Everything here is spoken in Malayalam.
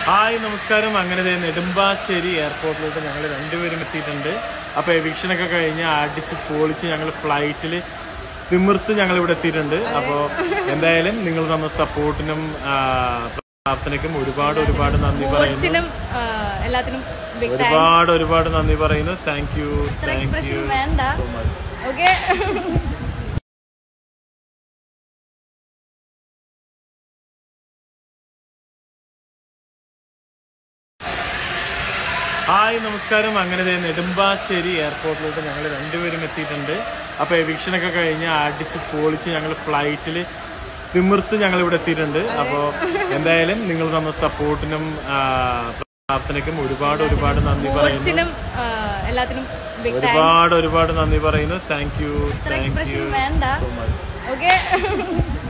ഹായ് നമസ്കാരം അങ്ങനെ ദേ നെടുമ്പാശ്ശേരി എയർപോർട്ടിലോട്ട് ഞങ്ങൾ രണ്ടുപേരും എത്തിയിട്ടുണ്ട് അപ്പോൾ എവിക്ഷനൊക്കെ കഴിഞ്ഞ് അടിച്ച് പൊളിച്ച് ഞങ്ങൾ ഫ്ലൈറ്റിൽ തിമിർത്ത് ഞങ്ങൾ ഇവിടെ എത്തിയിട്ടുണ്ട് അപ്പോൾ എന്തായാലും നിങ്ങൾ തന്ന സപ്പോർട്ടിനും ആ, പ്രാർത്ഥനയ്ക്കും ഒരുപാട് ഒരുപാട് നന്ദി പറയുന്നു സ്പോർട്സിനും എല്ലാത്തിനും ബിഗ് ഒരുപാട് ഒരുപാട് നന്ദി പറയുന്നു thank you thank expression you വേണ്ട. സോ മച്ച് ഓക്കെ ഹായ് നമസ്കാരം അങ്ങനെ ദേ നെടുമ്പാശ്ശേരി എയർപോർട്ടിലോട്ട് ഞങ്ങൾ രണ്ടുപേരും എത്തിയിട്ടുണ്ട് അപ്പോൾ എവിക്ഷനൊക്കെ കഴിഞ്ഞ് അടിച്ച് പൊളിച്ച് ഞങ്ങൾ ഫ്ലൈറ്റിൽ തിമിർത്ത് ഞങ്ങൾ ഇവിടെ എത്തിയിട്ടുണ്ട് അപ്പോൾ എന്തായാലും നിങ്ങൾ തന്ന സപ്പോർട്ടിനും ആ, പ്രാർത്ഥനയ്ക്കും ഒരുപാട് ഒരുപാട് നന്ദി പറയുന്നു സ്പോർട്സിനും എല്ലാത്തിനും ബിഗ് ഒരുപാട് ഒരുപാട് നന്ദി പറയുന്നു thank you thank you expression വേണ്ട. So much okay